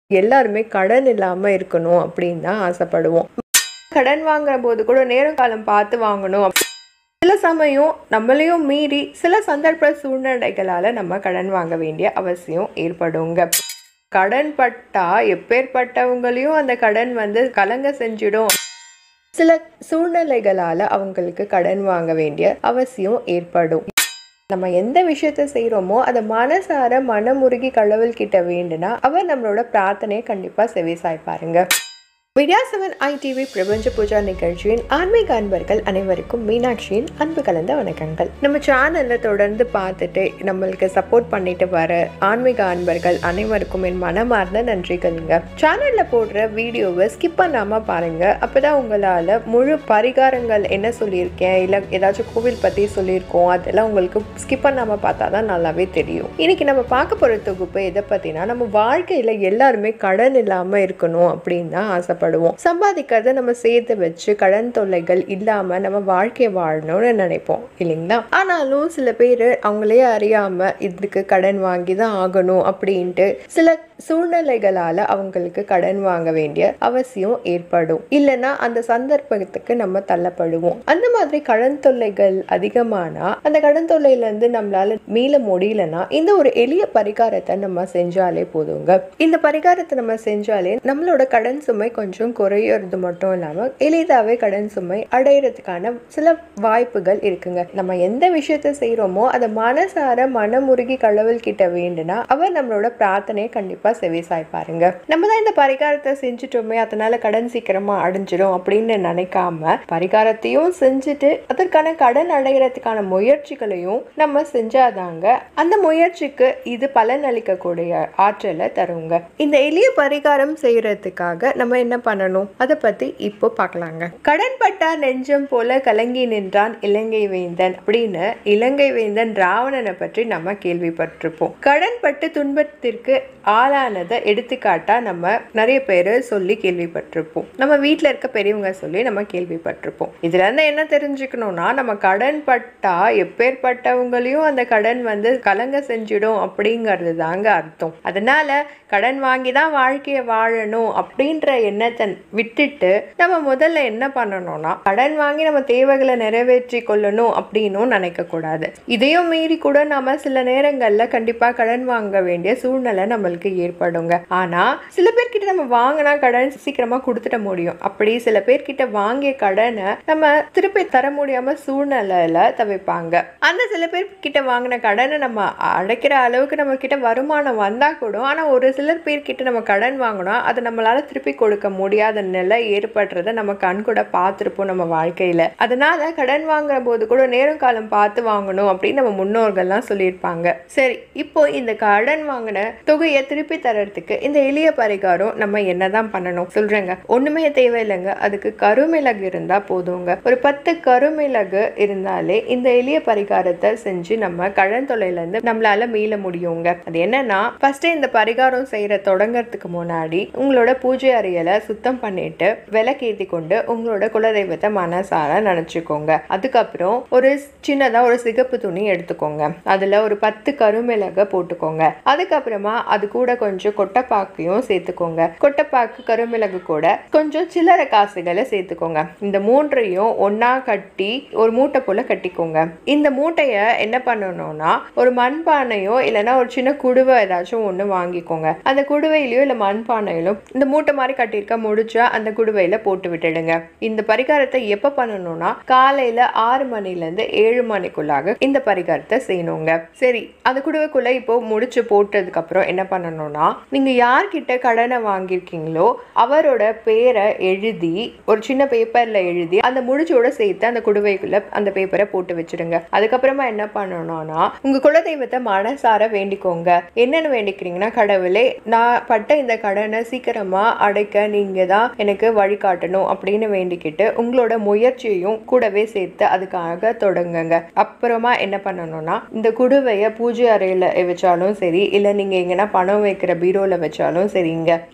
எல்லாருமே கடன் இல்லாம இருக்கணும் அப்படின்னு தான் ஆசைப்படுவோம் கடன் வாங்குற போது கூட நேரம் காலம் பார்த்து வாங்கணும் சில சமயம் நம்மளையும் மீறி சில சந்தர்ப்ப சூழ்நிலைகளால நம்ம கடன் வாங்க வேண்டிய அவசியம் ஏற்படுங்க கடன் பட்டா எப்பேற்பட்டவங்களையும் அந்த கடன் வந்து கலங்க செஞ்சிடும் சில சூழ்நிலைகளால அவங்களுக்கு கடன் வாங்க வேண்டிய அவசியம் ஏற்படும் நம்ம எந்த விஷயத்த செய்கிறோமோ அதை மனசார மனமுருகி கடவுள் கிட்ட வேண்டுனா அவர் நம்மளோட பிரார்த்தனையை கண்டிப்பாக செவி சாய்ப்பாருங்க விடியா செவன் ஐடிவி பிரபஞ்ச பூஜா நிகழ்ச்சியின் ஆன்மீக அன்பர்கள் அனைவருக்கும் மீனாட்சியின் அன்பு கலந்த வணக்கங்கள் நம்ம சேனல்ல தொடர்ந்து பார்த்துட்டு நம்மளுக்கு சப்போர்ட் பண்ணிட்டு வர ஆன்மீக அன்பர்கள் அனைவருக்கும் என் மனமார்ந்த நன்றிகளுங்க சேனல்ல போடுற வீடியோவை ஸ்கிப் பண்ணாம பாருங்க அப்பதான் உங்களால முழு பரிகாரங்கள் என்ன சொல்லியிருக்கேன் இல்லை ஏதாச்சும் கோவில் பத்தி சொல்லியிருக்கோம் அதெல்லாம் உங்களுக்கு ஸ்கிப் பண்ணாம பார்த்தா தான் நல்லாவே தெரியும் இன்னைக்கு நம்ம பார்க்க போற தொகுப்பு எதை பத்தினா நம்ம வாழ்க்கையில எல்லாருமே கடன் இல்லாம இருக்கணும் அப்படின்னு தான் ஆசைப்படுவோம் சம்பாதிக்கிறத நம்ம சேர்த்து வச்சு கடன் தொல்லைகள் இல்லாம நம்ம வாழ்க்கையை வாழணும்னு நினைப்போம் இல்லைங்களா ஆனாலும் சில பேர் அவங்களே அறியாம இதுக்கு கடன் வாங்கி தான் ஆகணும் அப்படின்ட்டு சில சூழ்நிலைகளால அவங்களுக்கு கடன் வாங்க வேண்டிய அவசியம் ஏற்படும் இல்லைன்னா அந்த சந்தர்ப்பத்துக்கு நம்ம தள்ளப்படுவோம் அந்த மாதிரி கடன் தொல்லைகள் அதிகமானா அந்த கடன் தொல்லையில இருந்து நம்மளால மீள முடியலன்னா இந்த ஒரு எளிய பரிகாரத்தை நம்ம செஞ்சாலே போதுங்க இந்த பரிகாரத்தை நம்ம செஞ்சாலே நம்மளோட கடன் சுமை கொஞ்சம் குறையறது மட்டும் இல்லாம எளிதாவே கடன் சுமை அடையிறதுக்கான சில வாய்ப்புகள் இருக்குங்க நம்ம எந்த விஷயத்த செய்யறோமோ அதை மனசார மனமுருகி கடவுள் கிட்ட வேண்டுனா அவர் நம்மளோட பிரார்த்தனையை கண்டிப்பா செவி சாய்ப்பாருங்க நம்ம தான் இந்த பரிகாரத்தை செஞ்சுட்டோமே அதனால கடன் சீக்கிரமா அடைஞ்சிடும் அப்படின்னு நினைக்காம பரிகாரத்தையும் செஞ்சுட்டு அதற்கான கடன் அடைகிறதுக்கான முயற்சிகளையும் நம்ம செஞ்சாதாங்க அந்த முயற்சிக்கு இது பலன் அளிக்கக்கூடிய ஆற்றலை தருங்க இந்த எளிய பரிகாரம் செய்யறதுக்காக நம்ம என்ன பண்ணணும் அதை பத்தி இப்போ பார்க்கலாங்க கடன் பட்டா நெஞ்சம் போல கலங்கி நின்றான் இலங்கை வேந்தன் அப்படின்னு இலங்கை வேந்தன் ராவணனை பற்றி நம்ம கேள்விப்பட்டிருப்போம் கடன் பட்டு துன்பத்திற்கு ஆளானதை எடுத்துக்காட்டா நம்ம நிறைய பேர் சொல்லி கேள்விப்பட்டிருப்போம் நம்ம வீட்டில் இருக்க பெரியவங்க சொல்லி நம்ம கேள்விப்பட்டிருப்போம் இதுல இருந்து என்ன தெரிஞ்சுக்கணும்னா நம்ம கடன் பட்டா எப்பேற்பட்டவங்களையும் அந்த கடன் வந்து கலங்க செஞ்சிடும் அப்படிங்கிறது தாங்க அர்த்தம் அதனால கடன் வாங்கி தான் வாழ்க்கையை வாழணும் அப்படின்ற எண்ணத்தை விட்டுட்டு நம்ம முதல்ல என்ன பண்ணணும்னா கடன் வாங்கி நம்ம தேவைகளை நிறைவேற்றி கொள்ளணும் அப்படின்னும் நினைக்க கூடாது இதையும் மீறி கூட நம்ம சில நேரங்கள்ல கண்டிப்பா கடன் வாங்க வேண்டிய சூழ்நிலை நம்மளுக்கு ஏற்படுங்க ஆனா சில பேர்கிட்ட நம்ம வாங்கினா கடன் சீக்கிரமா கொடுத்துட முடியும் அப்படி சில பேர்கிட்ட வாங்கிய கடனை நம்ம திருப்பி தர முடியாம சூழ்நிலையில தவிப்பாங்க அந்த சில பேர் கிட்ட வாங்கின கடனை நம்ம அடைக்கிற அளவுக்கு நம்ம கிட்ட வருமானம் வந்தா கூட ஆனா ஒரு சிலர் பேர்கிட்ட நம்ம கடன் வாங்கினோம் அதை நம்மளால திருப்பி கொடுக்க முடியாத நிலை ஏற்படுறத நம்ம கண் கூட பார்த்துருப்போம் நம்ம வாழ்க்கையில அதனால கடன் வாங்குற போது கூட நேரம் காலம் பார்த்து வாங்கணும் அப்படின்னு நம்ம முன்னோர்கள்லாம் சொல்லியிருப்பாங்க சரி இப்போ இந்த கடன் வாங்கின தொகையை திருப்பி தரத்துக்கு இந்த எளிய பரிகாரம் நம்ம என்னதான் பண்ணணும் சொல்றேங்க ஒண்ணுமே தேவையில்லைங்க அதுக்கு கருமிளகு இருந்தா போதுங்க ஒரு பத்து கருமிளகு இருந்தாலே இந்த எளிய பரிகாரத்தை செஞ்சு நம்ம கடன் தொல்லையில இருந்து நம்மளால மீள முடியுங்க அது என்னன்னா ஃபர்ஸ்ட் இந்த பரிகாரம் செய்யற தொடங்கறதுக்கு முன்னாடி உங்களோட பூஜை அறையில சுத்தம் பண்ணிட்டு விளக்கேத்தி கொண்டு உங்களோட குலதெய்வத்தை மனசார நினைச்சுக்கோங்க அதுக்கப்புறம் ஒரு சின்னதா ஒரு சிகப்பு துணி எடுத்துக்கோங்க அதுல ஒரு பத்து கருமிளகை போட்டுக்கோங்க அதுக்கப்புறமா அது கூட கொஞ்சம் கொட்டைப்பாக்கையும் சேர்த்துக்கோங்க கொட்டைப்பாக்கு கருமிளகு கூட கொஞ்சம் சில்லறை காசுகளை சேர்த்துக்கோங்க இந்த மூன்றையும் ஒண்ணா கட்டி ஒரு மூட்டை போல கட்டிக்கோங்க இந்த மூட்டைய என்ன பண்ணணும்னா ஒரு மண்பானையோ இல்லைன்னா ஒரு சின்ன குடுவை ஏதாச்சும் ஒன்று வாங்கிக்கோங்க அந்த குடுவையிலயோ இல்லை மண்பானையிலும் இந்த மூட்டை மாதிரி கட்டியிருக்க முடிச்சா அந்த குடுவையில போட்டு விட்டுடுங்க இந்த பரிகாரத்தை எப்போ பண்ணணும்னா காலையில ஆறு மணிலேருந்து ஏழு மணிக்குள்ளாக இந்த பரிகாரத்தை செய்யணுங்க சரி அந்த குடுவைக்குள்ள இப்போ முடிச்சு போட்டதுக்கு அப்புறம் என்ன பண்ணணும்னா நீங்க யார்கிட்ட கடனை வாங்கியிருக்கீங்களோ அவரோட பேரை எழுதி ஒரு சின்ன பேப்பர்ல எழுதி அந்த முடிச்சோட சேர்த்து அந்த குடுவைக்குள்ள அந்த பேப்பரை போட்டு வச்சிடுங்க அதுக்கப்புறமா என்ன பண்ணணும்னா உங்க குலதெய்வத்தை மனசார வேண்டிக்கோங்க என்னென்னு வேண்டிக்கிறீங்கன்னா கடவுளே நான் பட்ட இந்த கடனை சீக்கிரமா அடைக்க நீங்க தான் எனக்கு வழிகாட்டணும் அப்படின்னு வேண்டிக்கிட்டு உங்களோட முயற்சியையும் கூடவே சேர்த்து அதுக்காக தொடங்குங்க அப்புறமா என்ன பண்ணணும்னா இந்த குடுவைய பூஜை அறையில வச்சாலும் சரி இல்ல நீங்க எங்கன்னா பணம் வைக்கிற பீரோல வச்சாலும் சரிங்க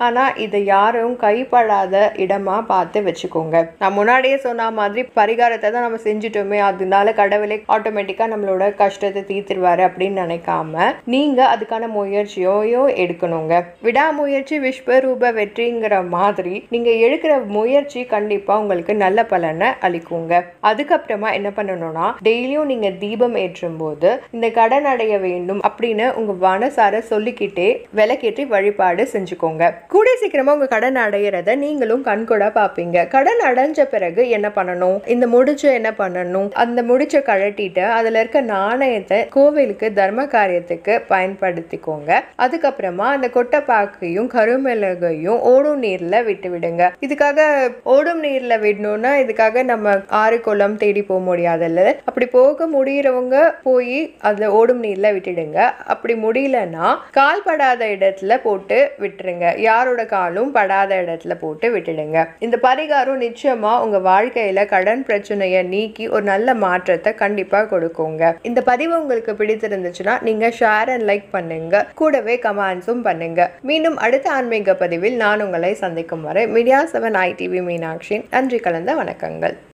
ஆனா இதை யாரும் கைப்படாத இடமா பார்த்து வச்சுக்கோங்க நான் முன்னாடியே சொன்ன மாதிரி பரிகாரத்தை தான் நம்ம செஞ்சுட்டோமே அதனால கடவுளே ஆட்டோமேட்டிக்கா நம்மளோட கஷ்டத்தை தீர்த்துருவாரு அப்படின்னு நினைக்காம நீங்க அதுக்கான முயற்சியையும் எடுக்கணுங்க விடாமுயற்சி விஸ்வரூப வெற்றிங்கிற மாதிரி நீங்க எடுக்கிற முயற்சி கண்டிப்பா உங்களுக்கு நல்ல பலனை அளிக்குங்க அதுக்கப்புறமா என்ன பண்ணணும்னா டெய்லியும் நீங்க தீபம் ஏற்றும் போது இந்த கடன் அடைய வேண்டும் அப்படின்னு உங்க மனசார சொல்லிக்கிட்டே விளக்கேற்றி வழிபாடு செஞ்சுக்கோங்க கூடிய சீக்கிரமா உங்க கடன் அடையிறத நீங்களும் கண்கூட பார்ப்பீங்க கடன் அடைஞ்ச பிறகு என்ன பண்ணணும் இந்த முடிச்ச என்ன பண்ணணும் அந்த முடிச்ச கழட்டிட்டு அதுல இருக்க நாணயத்தை கோவிலுக்கு தர்ம காரியத்துக்கு பயன்படுத்திக்கோங்க அதுக்கப்புறமா அந்த கொட்டைப்பாக்கையும் கருமிளகையும் ஓடும் நீர்ல விட்டு விடுங்க இதுக்காக ஓடும் நீர்ல விடணும்னா இதுக்காக நம்ம ஆறு குளம் தேடி போக முடியாதுல்ல அப்படி போக முடியறவங்க போய் அதுல ஓடும் நீர்ல விட்டுடுங்க அப்படி முடியலன்னா கால் படாத இடத்துல போட்டு விட்டுருங்க யாரோட காலும் படாத இடத்துல போட்டு விட்டுடுங்க இந்த பரிகாரம் நிச்சயமா உங்க வாழ்க்கையில கடன் பிரச்சனையை நீக்கி ஒரு நல்ல மாற்றத்தை கண்டிப்பா கொடுக்குங்க இந்த பதிவு உங்களுக்கு பிடித்திருந்துச்சுன்னா நீங்க ஷேர் அண்ட் லைக் பண்ணுங்க கூடவே கமெண்ட்ஸும் பண்ணுங்க மீண்டும் அடுத்த ஆன்மீக பதிவில் நான் உங்களை சந்திக்கும் வரை மீடியா செவன் ஐடிவி மீனாட்சி நன்றி கலந்த வணக்கங்கள்